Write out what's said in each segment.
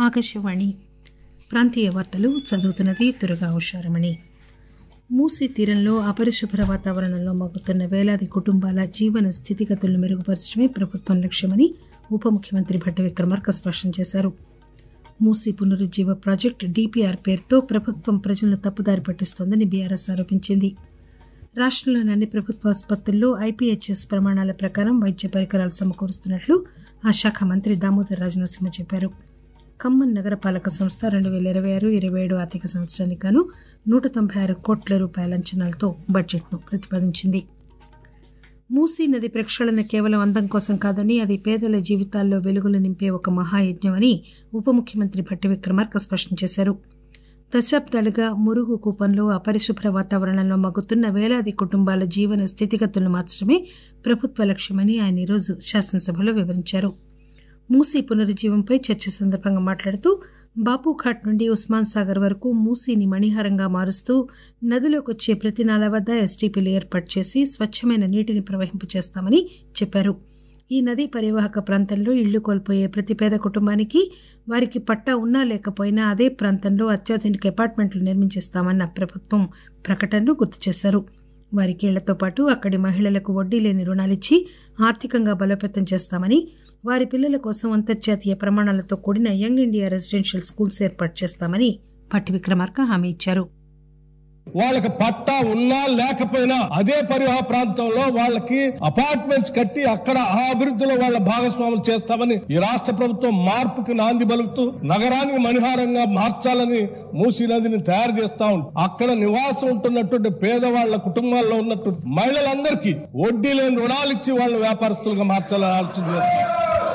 ఆకాశవాణి ప్రాంతీయ వార్తలు చదువుతున్నది దుర్గా ఉషారమణి మూసీ తీరంలో అపరిశుభ్ర వాతావరణంలో మగ్గుతున్న వేలాది కుటుంబాల జీవన స్థితిగతులను మెరుగుపరచడమే ప్రభుత్వం లక్ష్యమని ఉప ముఖ్యమంత్రి భట్టి విక్రమార్క స్పష్టం చేశారు మూసీ పునరుజ్జీవ ప్రాజెక్టు డీపీఆర్ పేరుతో ప్రభుత్వం ప్రజలను తప్పుదారి పట్టిస్తోందని బీఆర్ఎస్ ఆరోపించింది రాష్టంలోని అన్ని ప్రభుత్వ ఆసుపత్రుల్లో ఐపీహెచ్ఎస్ ప్రమాణాల ప్రకారం వైద్య పరికరాలు సమకూరుస్తున్నట్లు ఆ శాఖ మంత్రి దామోదర్ రాజనరసింహ చెప్పారు ఖమ్మం నగరపాలక సంస్థ రెండు వేల ఇరవై ఆరు ఇరవై ఏడు ఆర్థిక సంవత్సరానికి గాను నూట తొంభై ఆరు కోట్ల రూపాయల అంచనాలతో బడ్జెట్ను ప్రతిపాదించింది మూసీ నది ప్రక్షాళన కేవలం అందం కోసం కాదని అది పేదల జీవితాల్లో వెలుగులు నింపే ఒక మహాయజ్ఞమని ఉప ముఖ్యమంత్రి భట్టి విక్రమార్క స్పష్టం చేశారు దశాబ్దాలుగా మురుగు కూపంలో అపరిశుభ్ర వాతావరణంలో మగ్గుతున్న వేలాది కుటుంబాల జీవన స్థితిగతులను మార్చడమే ప్రభుత్వ లక్ష్యమని ఆయన ఈరోజు శాసనసభలో వివరించారు మూసీ పునరుజ్జీవంపై చర్చ సందర్భంగా మాట్లాడుతూ బాపుఘాట్ నుండి ఉస్మాన్ సాగర్ వరకు మూసీని మణిహారంగా మారుస్తూ నదిలోకి వచ్చే ప్రతి నాల వద్ద ఎస్టీపీలు ఏర్పాటు చేసి స్వచ్ఛమైన నీటిని ప్రవహింపచేస్తామని చెప్పారు ఈ నదీ పరివాహక ప్రాంతంలో ఇళ్లు కోల్పోయే ప్రతి పేద కుటుంబానికి వారికి పట్టా ఉన్నా లేకపోయినా అదే ప్రాంతంలో అత్యాధునిక అపార్ట్మెంట్లు నిర్మించిస్తామన్న ప్రభుత్వం ప్రకటనను గుర్తు చేశారు వారికి ఇళ్లతో పాటు అక్కడి మహిళలకు వడ్డీ లేని రుణాలిచ్చి ఆర్థికంగా బలోపేతం చేస్తామని వారి పిల్లల కోసం అంతర్జాతీయ ప్రమాణాలతో కూడిన యంగ్ ఇండియా రెసిడెన్షియల్ స్కూల్స్ ఏర్పాటు చేస్తామని భట్టి విక్రమార్క హామీ ఇచ్చారు వాళ్ళకి పట్టా ఉన్నా లేకపోయినా అదే పరివాహ ప్రాంతంలో వాళ్ళకి అపార్ట్మెంట్స్ కట్టి అక్కడ ఆ అభివృద్ధిలో వాళ్ళ భాగస్వాములు చేస్తామని ఈ రాష్ట్ర ప్రభుత్వం మార్పుకి నాంది పలుకుతూ నగరానికి మణిహారంగా మార్చాలని మూసీ నదిని తయారు చేస్తా ఉంది అక్కడ నివాసం ఉంటున్నటువంటి పేదవాళ్ల కుటుంబాల్లో ఉన్నటువంటి మహిళలందరికీ వడ్డీ లేని రుణాలు ఇచ్చి వాళ్ళ వ్యాపారస్తులుగా మార్చాలని ఆలోచన చేస్తారు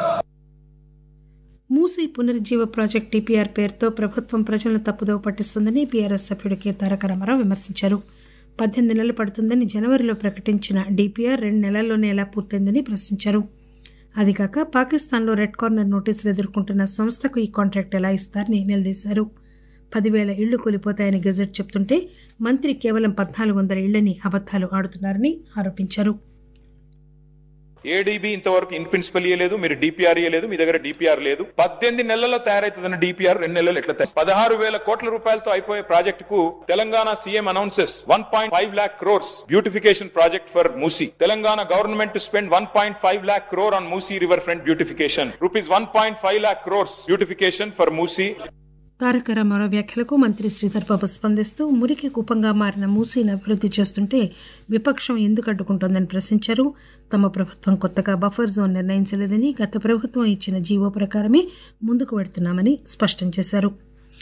మూసీ పునరుజ్జీవ ప్రాజెక్టు టీపీఆర్ పేరుతో ప్రభుత్వం ప్రజలను తప్పుదోవ పట్టిస్తుందని బీఆర్ఎస్ సభ్యుడు కె తారక రామారావు విమర్శించారు పద్దెనిమిది నెలలు పడుతుందని జనవరిలో ప్రకటించిన డీపీఆర్ రెండు నెలల్లోనే ఎలా పూర్తయిందని ప్రశ్నించారు అదికాక పాకిస్తాన్లో రెడ్ కార్నర్ నోటీసులు ఎదుర్కొంటున్న సంస్థకు ఈ కాంట్రాక్ట్ ఎలా ఇస్తారని నిలదీశారు పదివేల ఇళ్లు కూలిపోతాయని గెజెట్ చెప్తుంటే మంత్రి కేవలం పద్నాలుగు వందల ఇళ్లని అబద్దాలు ఆడుతున్నారని ఆరోపించారు ఏడీబీ ఇంతవరకు ఇన్ ప్రిన్సిపల్ ఇయ్యలేదు మీరు డిపిఆర్ ఇయ్యలేదు మీ దగ్గర డిపిఆర్ లేదు పద్దెనిమిది నెలల్లో తయారైతుందన్న డిపిఆర్ రెండు నెలలు ఎట్లా తయారు పదహారు వేల కోట్ల రూపాయలతో అయిపోయే ప్రాజెక్ట్ కు Telangana CM announces one point five lakh crores beautification project for Musi Telangana government to spend one point five lakh crore on Musi river front beautification rupees one point five lakh crores beautification for Musi Taraka Rama Rao వ్యాఖ్యలకు మంత్రి శ్రీధర్ బాబు స్పందిస్తూ మురికి కూపంగా మారిన మూసీని అభివృద్ది చేస్తుంటే విపక్షం ఎందుకు అడ్డుకుంటోందని ప్రశ్నించారు తమ ప్రభుత్వం కొత్తగా బఫర్ జోన్ నిర్ణయించలేదని గత ప్రభుత్వం ఇచ్చిన జీవో ప్రకారమే ముందుకు వెడుతున్నామని స్పష్టం చేశారు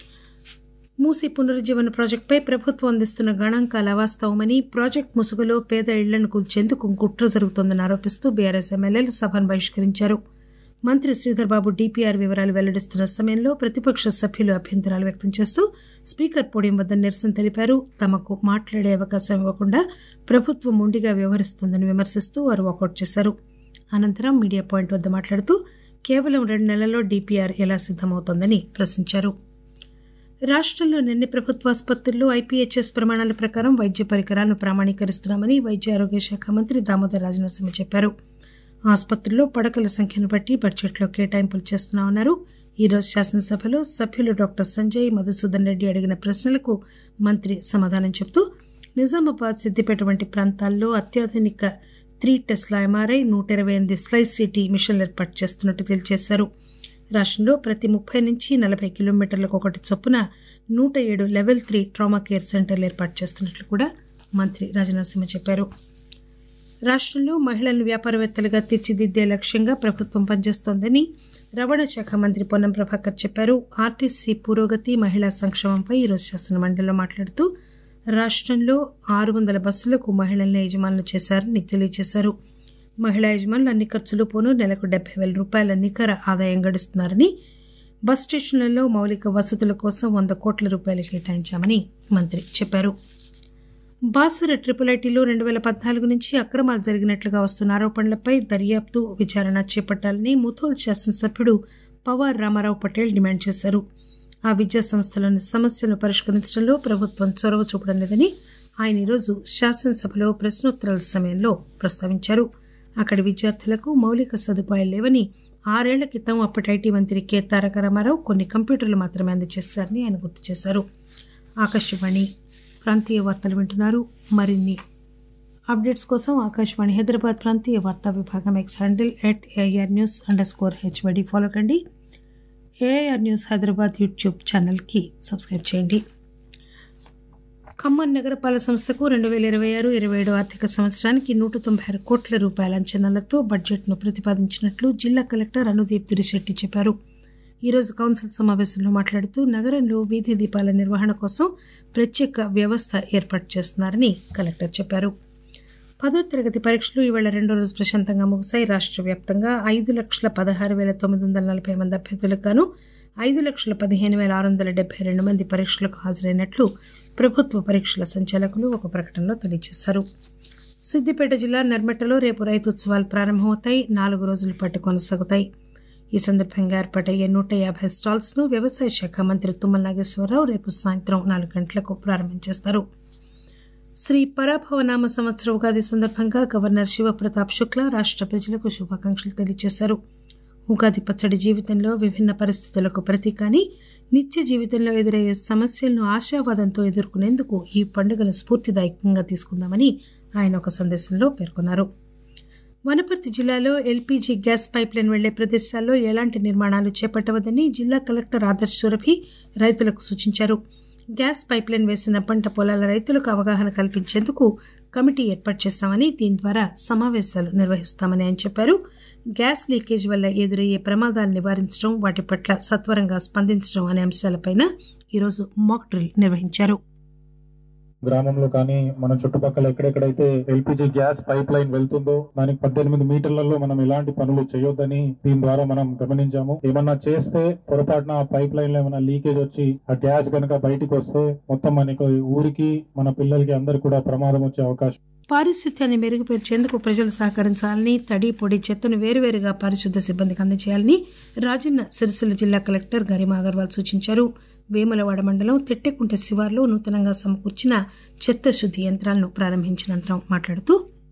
మూసీ పునరుజ్జీవన ప్రాజెక్టుపై ప్రభుత్వం అందిస్తున్న గణాంకాలు అవాస్తవమని ప్రాజెక్టు ముసుగులో పేద ఇళ్లను కూల్చేందుకు కుట్ర జరుగుతోందని ఆరోపిస్తూ బీఆర్ఎస్ ఎమ్మెల్యేలు సభను బహిష్కరించారు మంత్రి శ్రీధర్ బాబు డీపీఆర్ వివరాలు వెల్లడిస్తున్న సమయంలో ప్రతిపక్ష సభ్యులు అభ్యంతరాలు వ్యక్తం చేస్తూ స్పీకర్ పోడియం వద్ద నిరసన తెలిపారు తమకు మాట్లాడే అవకాశం ఇవ్వకుండా ప్రభుత్వం మొండిగా వ్యవహరిస్తోందని విమర్శిస్తూ వారు వాకౌట్ చేశారు అనంతరం మీడియా పాయింట్ వద్ద మాట్లాడుతూ కేవలం రెండు నెలల్లో డీపీఆర్ ఎలా సిద్దమవుతోందని ప్రశ్నించారు రాష్టంలోని అన్ని ప్రభుత్వ ఆసుపత్రుల్లో ఐపీహెచ్ఎస్ ప్రమాణాల ప్రకారం వైద్య పరికరాలను ప్రామాణీకరిస్తున్నామని వైద్య ఆరోగ్య శాఖ మంత్రి దామోదర్ రాజనరసింహ చెప్పారు ఆసుపత్రుల్లో పడకల సంఖ్యను బట్టి బడ్జెట్లో కేటాయింపులు చేస్తున్నామన్నారు ఈరోజు శాసనసభలో సభ్యులు డాక్టర్ సంజయ్ మధుసూదన్ రెడ్డి అడిగిన ప్రశ్నలకు మంత్రి సమాధానం చెబుతూ నిజామాబాద్ సిద్దిపేట వంటి ప్రాంతాల్లో అత్యాధునిక త్రీ టెస్ల ఎంఆర్ఐ నూట ఇరవై ఎనిమిది స్లైస్ సిటీ మిషన్లు ఏర్పాటు చేస్తున్నట్టు తెలియజేశారు రాష్ట్రంలో ప్రతి ముప్పై నుంచి నలభై కిలోమీటర్లకు ఒకటి చొప్పున నూట ఏడు లెవెల్ త్రీ ట్రామా కేర్ సెంటర్లు ఏర్పాటు చేస్తున్నట్లు కూడా మంత్రి రాజనరసింహ చెప్పారు రాష్ట్రంలో మహిళలను వ్యాపారవేత్తలుగా తీర్చిదిద్దే లక్ష్యంగా ప్రభుత్వం పనిచేస్తోందని రవాణా శాఖ మంత్రి పొన్నం ప్రభాకర్ చెప్పారు ఆర్టీసీ పురోగతి మహిళా సంక్షేమంపై ఈరోజు శాసనమండలిలో మాట్లాడుతూ రాష్ట్రంలో ఆరు వందల బస్సులకు మహిళల్ని యజమానులు చేశారని తెలియజేశారు మహిళా యజమానులు అన్ని ఖర్చులు పోను నెలకు డెబ్బై వేల రూపాయల నికర ఆదాయం గడిస్తున్నారని బస్ స్టేషన్లలో మౌలిక వసతుల కోసం వంద కోట్ల రూపాయలు కేటాయించామని మంత్రి చెప్పారు బాసర ట్రిపుల్ ఐటీలో రెండు వేల పద్నాలుగు నుంచి అక్రమాలు జరిగినట్లుగా వస్తున్న ఆరోపణలపై దర్యాప్తు విచారణ చేపట్టాలని ముథోల్ శాసనసభ్యుడు పవార్ రామారావు పటేల్ డిమాండ్ చేశారు ఆ విద్యా సంస్థలోని సమస్యలను పరిష్కరించడంలో ప్రభుత్వం చొరవ చూపడం లేదని ఆయన ఈరోజు శాసనసభలో ప్రశ్నోత్తరాల సమయంలో ప్రస్తావించారు అక్కడి విద్యార్థులకు మౌలిక సదుపాయాలు లేవని ఆరేళ్ల క్రితం అప్పటి ఐటీ మంత్రి కె తారక రామారావు కొన్ని కంప్యూటర్లు మాత్రమే అందజేశారని ఆయన గుర్తు చేశారు ఆకాశవాణి ప్రాంతీయ వార్తలు వింటున్నారు మరిన్ని అప్డేట్స్ కోసం ఆకాశవాణి హైదరాబాద్ ప్రాంతీయ వార్తా విభాగం X handle at AIR news underscore HYD follow కండి ఏఐఆర్ న్యూస్ హైదరాబాద్ యూట్యూబ్ ఛానల్కి సబ్స్క్రైబ్ చేయండి ఖమ్మం నగరపాలక సంస్థకు రెండు వేల ఇరవై ఆరు ఇరవై ఏడు ఆర్థిక సంవత్సరానికి నూట తొంభై ఆరు కోట్ల రూపాయల అంచనాలతో బడ్జెట్ను ప్రతిపాదించినట్లు జిల్లా కలెక్టర్ అనుదీప్ దురిశెట్టి చెప్పారు ఈరోజు కౌన్సిల్ సమావేశంలో మాట్లాడుతూ నగరంలో వీధి దీపాల నిర్వహణ కోసం ప్రత్యేక వ్యవస్థ ఏర్పాటు చేస్తున్నారని కలెక్టర్ చెప్పారు పదో తరగతి పరీక్షలు ఈవేళ రెండో రోజు ప్రశాంతంగా ముగిశాయి రాష్ట్ర వ్యాప్తంగా ఐదు లక్షల పదహారు వేల తొమ్మిది వందల నలభై మంది అభ్యర్థులకు గాను ఐదు లక్షల పదిహేను వేల ఆరు వందల డెబ్బై రెండు మంది పరీక్షలకు హాజరైనట్లు ప్రభుత్వ పరీక్షల సంచాలకులు ఒక ప్రకటనలో తెలియజేశారు సిద్దిపేట జిల్లా నర్మెట్టలో రేపు రైతు ఉత్సవాలు ప్రారంభమవుతాయి నాలుగు రోజుల పాటు కొనసాగుతాయి ఈ సందర్భంగా ఏర్పాటయ్యే నూట యాభై స్టాల్స్ ను వ్యవసాయ శాఖ మంత్రి తుమ్మల నాగేశ్వరరావు రేపు సాయంత్రం నాలుగు గంటలకు ప్రారంభం చేస్తారు శ్రీ పరాభవనామ సంవత్సర ఉగాది సందర్భంగా గవర్నర్ శివప్రతాప్ శుక్లా రాష్ట్ర ప్రజలకు శుభాకాంక్షలు తెలియజేశారు ఉగాది పచ్చడి జీవితంలో విభిన్న పరిస్థితులకు ప్రతీక అని నిత్య జీవితంలో ఎదురయ్యే సమస్యలను ఆశావాదంతో ఎదుర్కొనేందుకు ఈ పండుగను స్ఫూర్తిదాయకంగా తీసుకుందామని ఆయన ఒక సందేశంలో పేర్కొన్నారు వనపర్తి జిల్లాలో ఎల్పీజీ గ్యాస్ పైప్ లైన్ వెళ్లే ప్రదేశాల్లో ఎలాంటి నిర్మాణాలు చేపట్టవద్దని జిల్లా కలెక్టర్ ఆదర్శ్ సురభి రైతులకు సూచించారు గ్యాస్ పైప్ లైన్ వేసిన పంట పొలాల రైతులకు అవగాహన కల్పించేందుకు కమిటీ ఏర్పాటు చేశామని దీని ద్వారా సమావేశాలు నిర్వహిస్తామని ఆయన చెప్పారు గ్యాస్ లీకేజ్ వల్ల ఎదురయ్యే ప్రమాదాలు నివారించడం వాటి పట్ల సత్వరంగా స్పందించడం అనే అంశాలపైన ఈరోజు మాక్ డ్రిల్ నిర్వహించారు గ్రామంలో కానీ మన చుట్టుపక్కల ఎక్కడెక్కడైతే ఎల్పిజి గ్యాస్ పైప్ లైన్ వెళ్తుందో దానికి పద్దెనిమిది మీటర్లలో మనం ఎలాంటి పనులు చేయొద్దని దీని ద్వారా మనం గమనించాము ఏమన్నా చేస్తే పొరపాటున ఆ పైప్ లైన్ లో ఏమైనా లీకేజ్ వచ్చి ఆ గ్యాస్ కనుక బయటికి వస్తే మొత్తం మనకి ఊరికి మన పిల్లలకి అందరికి కూడా ప్రమాదం వచ్చే అవకాశం పారిశుద్ధ్యాన్ని మెరుగుపరిచేందుకు ప్రజలు సహకరించాలని తడి పొడి చెత్తను వేరువేరుగా పారిశుద్ధ్య సిబ్బందికి అందజేయాలని రాజన్న సిరిసిల్ల జిల్లా కలెక్టర్ గరిమా అగర్వాల్ సూచించారు వేములవాడ మండలం తెట్టెకుంట శివార్లో నూతనంగా సమకూర్చిన చెత్త శుద్ధి యంత్రాలను ప్రారంభించినంతరం మాట్లాడుతూ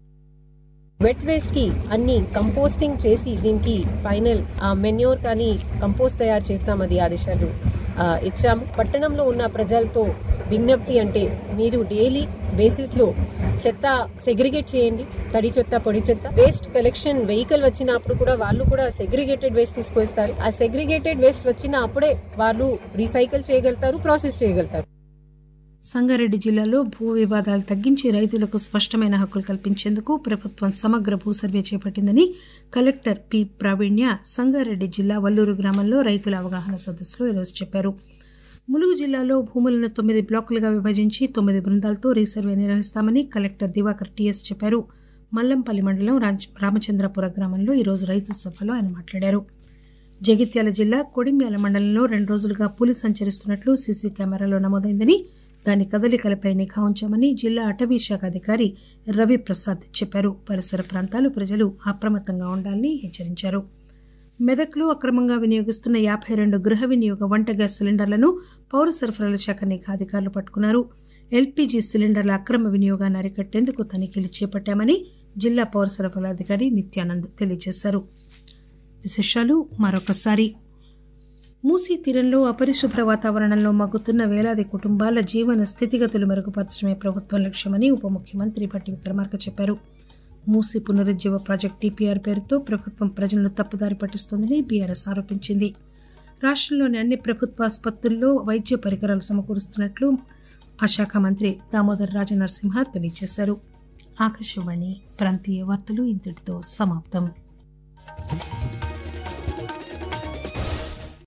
వెట్ వేస్ట్ కి అన్ని కంపోస్టింగ్ చేసి దీనికి ఫైనల్ మెన్యూర్ కానీ కంపోస్ట్ తయారు చేస్తామది ఆదేశాలు ఆ, ఇచ్చాము పట్టణంలో ఉన్న ప్రజలతో విజ్ఞప్తి అంటే మీరు డైలీ బేసిస్ లో చెత్త సెగ్రిగేట్ చేయండి తడి చెత్త పొడి చెత్త వేస్ట్ కలెక్షన్ వెహికల్ వచ్చినప్పుడు కూడా వాళ్ళు కూడా సెగ్రిగేటెడ్ వేస్ట్ తీసుకొస్తారు ఆ సెగ్రిగేటెడ్ వేస్ట్ వచ్చిన అప్పుడే వాళ్ళు రీసైకిల్ చేయగలుగుతారు ప్రాసెస్ చేయగలుగుతారు సంగారెడ్డి జిల్లాలో భూ వివాదాలు తగ్గించి రైతులకు స్పష్టమైన హక్కులు కల్పించేందుకు ప్రభుత్వం సమగ్ర భూ సర్వే చేపట్టిందని కలెక్టర్ పి ప్రావీణ్య సంగారెడ్డి జిల్లా వల్లూరు గ్రామంలో రైతుల అవగాహన సదస్సులో ఈరోజు చెప్పారు ములుగు జిల్లాలో భూములను తొమ్మిది బ్లాకులుగా విభజించి తొమ్మిది బృందాలతో రీసర్వే నిర్వహిస్తామని కలెక్టర్ దివాకర్ టీఎస్ చెప్పారు మల్లంపల్లి మండలం రాజ్- రామచంద్రపుర గ్రామంలో ఈరోజు రైతు సభలో ఆయన మాట్లాడారు జగిత్యాల జిల్లా కొడిమ్యాల మండలంలో రెండు రోజులుగా పులి సంచరిస్తున్నట్లు సీసీ కెమెరాలో నమోదైందని దాని కదలికలపై నిఘా ఉంచామని జిల్లా అటవీ శాఖ అధికారి రవి ప్రసాద్ చెప్పారు పరిసర ప్రాంతాలు ప్రజలు అప్రమత్తంగా ఉండాలని హెచ్చరించారు మెదక్లో అక్రమంగా వినియోగిస్తున్న యాభై రెండు గృహ వినియోగ వంట గ్యాస్ సిలిండర్లను పౌర సరఫరాల శాఖ నిఘా అధికారులు పట్టుకున్నారు ఎల్పీజీ సిలిండర్ల అక్రమ వినియోగాన్ని అరికట్టేందుకు తనిఖీలు చేపట్టామని జిల్లా పౌర సరఫరాల అధికారి నిత్యానంద్ తెలియజేశారు విశేషాలు మరొకసారి మూసీ తీరంలో అపరిశుభ్ర వాతావరణంలో మగ్గుతున్న వేలాది కుటుంబాల జీవన స్థితిగతులు మెరుగుపరచడమే ప్రభుత్వం లక్ష్యమని ఉప ముఖ్యమంత్రి భట్టి విక్రమార్క చెప్పారు మూసీ పునరుజ్జీవ ప్రాజెక్టు టీపీఆర్ పేరుతో ప్రభుత్వం ప్రజలను తప్పుదారి పట్టిస్తోందని బీఆర్ఎస్ ఆరోపించింది రాష్ట్రంలోని అన్ని ప్రభుత్వ ఆసుపత్రుల్లో వైద్య పరికరాలు సమకూరుస్తున్నట్లు ఆ శాఖ మంత్రి దామోదర్ రాజనరసింహ తెలియజేశారు ఆకాశవాణి ప్రాంతీయ వార్తలు ఇంతటితో సమాప్తం